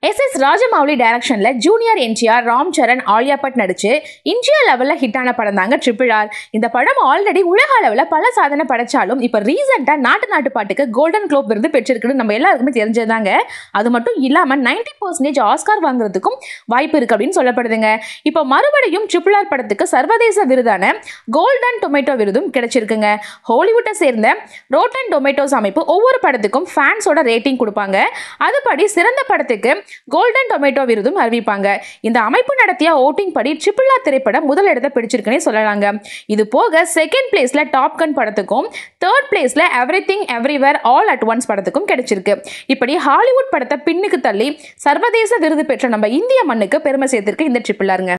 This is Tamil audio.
எஸ் எஸ் ராஜமௌலி டைரக்ஷன்ல ஜூனியர் என்டிஆர் ராம் சரண் ஆலியா பட் நடிச்சு இந்தியா லெவல்ல ஹிட்டான படம் தாங்க ட்ரிபிள் ஆர் இந்த படம் ஆல்ரெடி உலக அளவில் பல சாதனை படைச்சாலும் இப்போ ரீசெண்டாக நாட்டு நாட்டு பாட்டுக்கு கோல்டன் குளோப் விருது பெற்றிருக்குன்னு நம்ம எல்லாருக்குமே தெரிஞ்சதாங்க அது மட்டும் இல்லாமல் நைன்டி பர்சன்டேஜ் ஆஸ்கார் வாங்குறதுக்கும் வாய்ப்பு இருக்கு அப்படின்னு சொல்லப்படுதுங்க இப்போ மறுபடியும் ட்ரிபிள் ஆர் படத்துக்கு சர்வதேச விருதான கோல்டன் டொமேட்டோ விருதும் கிடைச்சிருக்குங்க ஹாலிவுட்டை சேர்ந்த ரோட்டன் டொமேட்டோஸ் அமைப்பு ஒவ்வொரு படத்துக்கும் ஃபேன்ஸோட ரேட்டிங் கொடுப்பாங்க அதுபடி சிறந்த படத்துக்கு கோல்டன் டொமேட்டோ விருதும் அறிவிப்பாங்க இந்த அமைப்பு நடத்திய ஓட்டிங் படி ட்ரிபிள் ஆர் திரைப்படம் முதல் இடத்தை பிடிச்சிருக்குன்னே சொல்லலாங்க இது போக செகண்ட் பிளேஸ்ல டாப் கன் படத்துக்கும் தேர்ட் பிளேஸ்ல everything everywhere all at once படத்துக்கும் கிடைச்சிருக்கு இப்படி ஹாலிவுட் படத்தை பின்னுக்கு தள்ளி சர்வதேச விருது பெற்ற நம்ம இந்திய மண்ணுக்கு பெருமை சேர்த்திருக்கு இந்த ட்ரிபிள் ஆருங்க